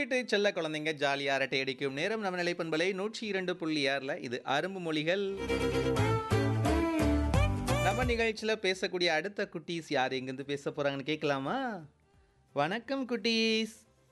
வீட்டு செல்ல குழந்தைங்க ஜாலியா அரட்டை அடிக்கும் நேரம் நம்ம நிலைப்பண்பலை நூற்றி இரண்டு புள்ளி ஆறுல இது அரும்பு மொழிகள் நம்ம நிகழ்ச்சியில பேசக்கூடிய அடுத்த குட்டீஸ் யார் எங்கிருந்து பேச போறாங்கன்னு கேட்கலாமா வணக்கம் குட்டீஸ்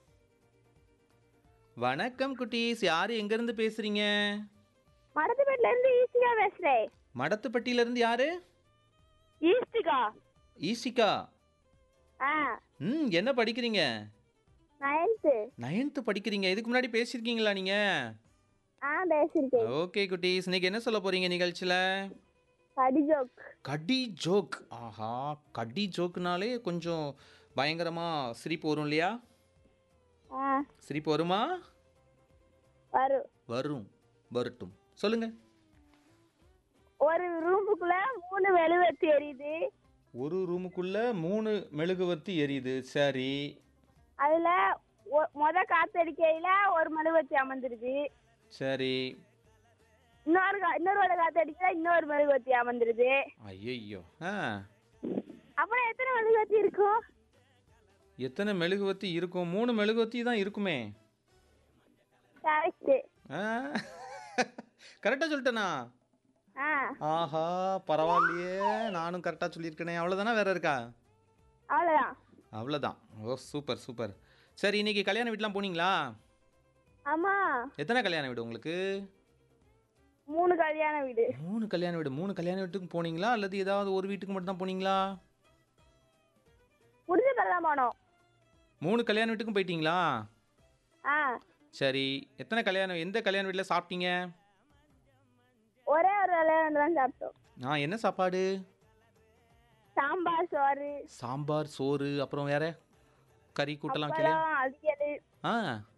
வணக்கம் குட்டீஸ் யார் எங்கிருந்து பேசுறீங்க மடத்துப்பேட்டில இருந்து ஈஸ்டிகா பேசுறேன் மடத்துப்பட்டியில இருந்து யாரு ஈஸ்டிகா ஈசிகா ஆ ம் என்ன படிக்கிறீங்க நைன்த்து நைன்த்து படிக்கிறீங்க இதுக்கு முன்னாடி பேசியிருக்கீங்களா நீங்க ஆ பேசியிருக்கேன் ஓகே குட்டீஸ் இன்னைக்கு என்ன சொல்ல போறீங்க நிகழ்ச்சியில கடி ஜோக் கடி ஜோக் ஆஹா கடி ஜோக்குனாலே கொஞ்சம் பயங்கரமா சிரிப்பு வரும் இல்லையா ஆ சிரிப்பு வருமா வரும் வரும் வரட்டும் சொல்லுங்க ஒரு ரூமுக்குள்ள மூணு மெழுகுவர்த்தி எரியுது ஒரு ரூமுக்குள்ள மூணு மெழுகுவர்த்தி எரியுது சரி அதுல ஒ- மொத காத்தடிக்கையில ஒரு மெழுகுவர்த்தி அமர்ந்துருது சரி இன்னொரு கா- இன்னொரு ஒரு காத்தடிக்கையில இன்னொரு மெழுகுவர்த்தி அமர்ந்துருது ஐயையோ ஆ அப்புறம் எத்தனை மெழுகுவர்த்தி இருக்கும் எத்தனை மெழுகுவர்த்தி இருக்கும் மூணு மெழுகுவர்த்தி தான் இருக்குமே கரெக்ட் ஆ கரெக்டாக சொல்லிட்டேனா ஆ ஆஹா பரவாயில்லையே நானும் கரெக்டாக சொல்லியிருக்கேனே அவ்வளோதானா வேற இருக்கா அவ்வளோதான் அவ்வளோதான் ஓ சூப்பர் சூப்பர் சரி இன்னைக்கு கல்யாண வீட்டுலாம் போனீங்களா ஆமா எத்தனை கல்யாண வீடு உங்களுக்கு மூணு கல்யாண வீடு மூணு கல்யாண வீடு மூணு கல்யாண வீட்டுக்கு போனீங்களா அல்லது ஏதாவது ஒரு வீட்டுக்கு மட்டும் தான் போனீங்களா முடிஞ்ச பிறதான் போனோம் மூணு கல்யாண வீட்டுக்கும் போயிட்டீங்களா ஆ சரி எத்தனை கல்யாணம் எந்த கல்யாண வீட்டில் சாப்பிட்டீங்க ஒரே ஒரு கல்யாணம் தான் சாப்பிட்டோம் ஆ என்ன சாப்பாடு சாம்பார் சோறு சாம்பார் சோறு அப்புறம் வேற கறி கூட்டெல்லாம் வைக்கலையா பழம் அவியல் ஆ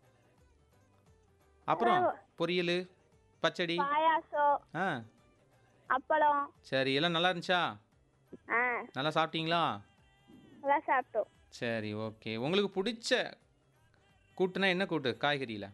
அப்புறம் பொரியல் பச்சடி பாயாசம் ஆ அப்பளம் சரி எல்லாம் நல்லா இருந்துச்சா ஆ நல்லா சாப்பிட்டீங்களா அதான் சாப்பிட்டோம் சரி ஓகே உங்களுக்கு பிடிச்ச கூட்டுனா என்ன கூட்டு காய்கறியில்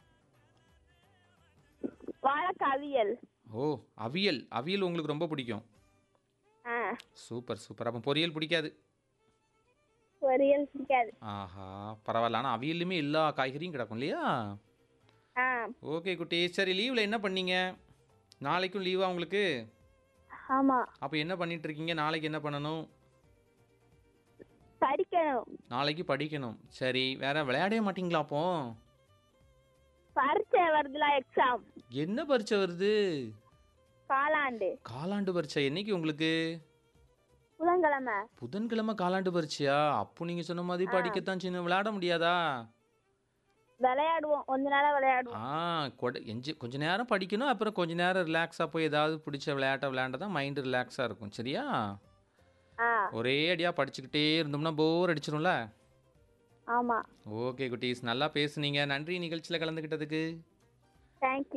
வாழைக்காய் அவியல் ஓ அவியல் அவியல் உங்களுக்கு ரொம்ப பிடிக்கும் ஆ சூப்பர் சூப்பர் அப்போ பொரியல் பிடிக்காது பொரியல் பிடிக்காது ஆஹா பரவாயில்ல ஆனால் அவியல்லுமே எல்லா காய்கறியும் கிடக்கும் இல்லையா ஆ ஓகே குட்டி சரி லீவில் என்ன பண்ணீங்க நாளைக்கும் லீவா உங்களுக்கு ஆமா அப்போ என்ன பண்ணிட்டு இருக்கீங்க நாளைக்கு என்ன பண்ணணும் படிக்கணும் நாளைக்கு படிக்கணும் சரி வேற விளையாடவே மாட்டீங்களா அப்போ பரீட்சை வருதுல எக்ஸாம் என்ன பரீட்சை வருது காலாண்டு காலாண்டு பரீட்சை என்னைக்கு உங்களுக்கு புதன்கிழமை புதன்கிழமை காலாண்டு பரீட்சையா அப்போ நீங்கள் சொன்ன மாதிரி படிக்கத்தான் சின்ன விளையாட முடியாதா விளையாடுவோம் கொஞ்ச நேரம் விளையாடுவோம் ஆ கொட எஞ்சி கொஞ்ச நேரம் படிக்கணும் அப்புறம் கொஞ்ச நேரம் ரிலாக்ஸாக போய் ஏதாவது பிடிச்ச விளையாட்டை விளையாண்டா தான் மைண்டு ரிலாக்ஸாக இருக்கும் சரியா ஆ ஒரே அடியாக படிச்சுக்கிட்டே இருந்தோம்னா போர் அடிச்சிடும்ல ஆமா ஓகே குட்டீஸ் நல்லா பேசுனீங்க நன்றி நிகழ்ச்சியில் கலந்துக்கிட்டதுக்கு தேங்க்யூ